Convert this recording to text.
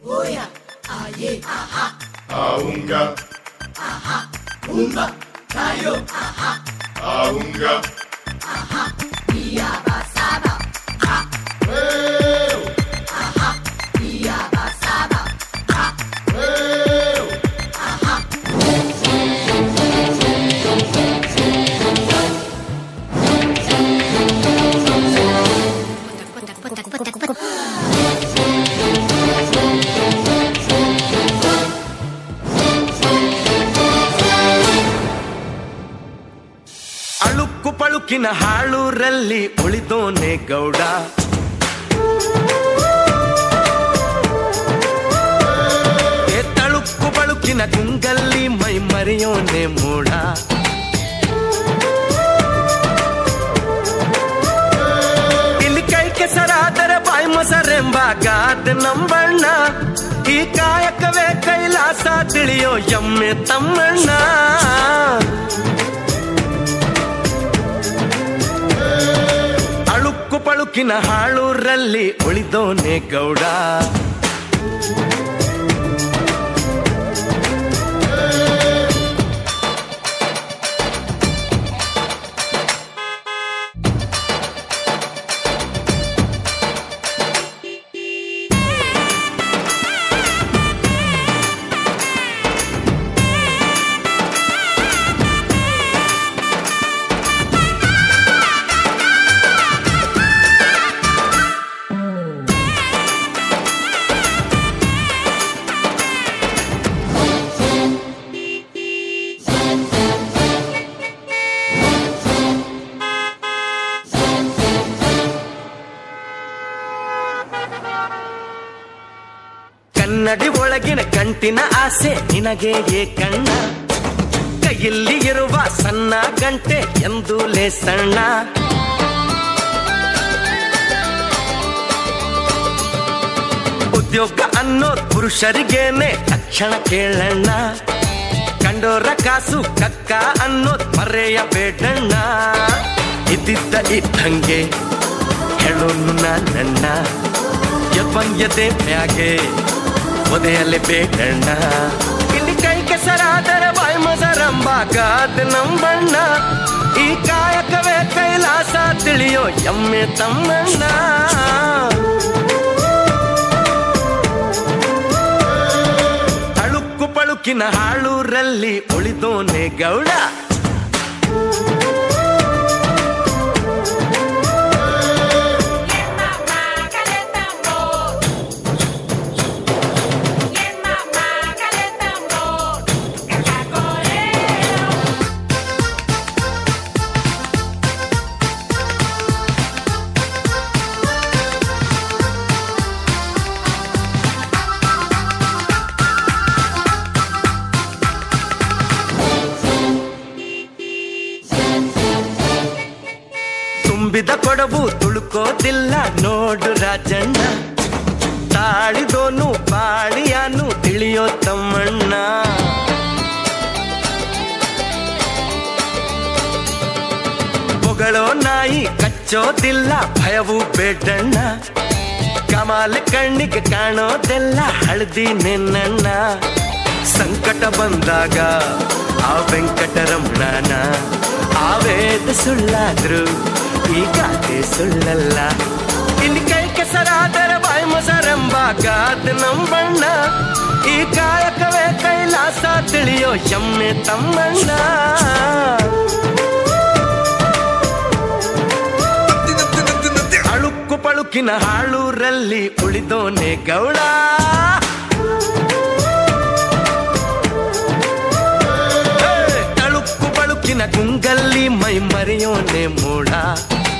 Aunga. Umba. Tayo. Aunga. Weo. Weo. ಅಳುಕು ಪಳುಕಿನ ಹಾಳೂರಲ್ಲಿ ಉಳಿದೋನೆ Gowda ಏ ತಳುಕು ಬಳುಕಿನ ಗುಂಗಲ್ಲಿ ಮೈ ಮರೆಯೋನೆ ಮೂಡ ಇಲ್ಲಿ ಕೈ ಕೆಸರಾದರೆ ಬಾಯಿ ಮೊಸರೆಂಬ ಗಾದ ನಂಬಣ್ಣ ಈ ಕಾಯಕವೇ ಕೈಲಾಸ ತಿಳಿಯೋ ಎಮ್ಮೆ ತಮ್ಮಣ್ಣ ಅಳುಕು ಪಳುಕಿನ ಹಾಳೂರಲ್ಲಿ ಉಳಿದೋನೆ ಗೌಡ ಕನ್ನಡಿ ಒಳಗಿನ ಕಂಟಿನ ಆಸೆ ನಿನಗೆ ಏ ಕಣ್ಣ ಕೈಯಲ್ಲಿ ಇರುವ ಸಣ್ಣ ಗಂಟೆ ಎಂದು ಸಣ್ಣ ಉದ್ಯೋಗ ಅನ್ನೋದ್ ಪುರುಷರಿಗೇನೆ ತಕ್ಷಣ ಕೇಳಣ್ಣ ಕಂಡೋರ ಕಾಸು ಕಕ್ಕ ಅನ್ನೋದ್ ಮರೆಯಬೇಡಣ್ಣ ಇದ್ದಿದ್ದ ಇದ್ದಂಗೆ ಹೇಳೋನು ನನ್ನ ಯಬ್ಬಂಗ್ಯತೆ ಮ್ಯಾಗೆ ಒದೆಯಲೆ ಬೇಡಣ್ಣ ಇಲ್ಲಿ ಕೈ ಕೆಸರಾದರೆ ಬಾಯಿ ಮೊಸರಂಬ ಗಾದ ನಂಬಣ್ಣ ಈ ಕಾಯಕವೇ ಕೈಲಾಸ ತಿಳಿಯೋ ಎಮ್ಮೆ ತಮ್ಮಣ್ಣ ಅಳುಕು ಪಳುಕಿನ ಹಾಳೂರಲ್ಲಿ ಉಳಿದೋನೆ ಗೌಡ ತುಂಬಿದ ಕೊಡವು ತುಳುಕೋದಿಲ್ಲ ನೋಡು ರಾಜಣ್ಣ ತಾಳಿದೋನು ಬಾಳಿಯಾನು ತಿಳಿಯೋ ತಮ್ಮಣ್ಣ ಹೊಗಳೋ ನಾಯಿ ಕಚ್ಚೋದಿಲ್ಲ ಭಯವು ಬೇಡಣ್ಣ ಕಮಾಲ ಕಣ್ಣಿಗೆ ಕಾಣೋದೆಲ್ಲ ಹಳದಿ ನಿನ್ನಣ್ಣ ಸಂಕಟ ಬಂದಾಗ ಆ ವೆಂಕಟರಮಣನ ಆವೇದ ಸುಳ್ಳಾದ್ರು ಈ ಗಾದೆ ಸುಳ್ಳಲ್ಲ ಇಲ್ಲಿ ಕೈ ಕೆಸರಾದರೆ ಬಾಯಿ ಮೊಸರೆಂಬ ಗಾದ ನಂಬಣ್ಣ ಈ ಕಾಯಕವೇ ಕೈಲಾಸ ತಿಳಿಯೋ ಎಮ್ಮೆ ತಮ್ಮಣ್ಣ ಅಳುಕು ಪಳುಕಿನ ಹಾಳೂರಲ್ಲಿ ಉಳಿದೋನೆ ಗೌಡ ಹೇ, ತಳುಕು ಬಳುಕಿನ ಗುಂಗಲ್ಲಿ ಮೈ ಮರೆಯೋನೆ ಮೂಡ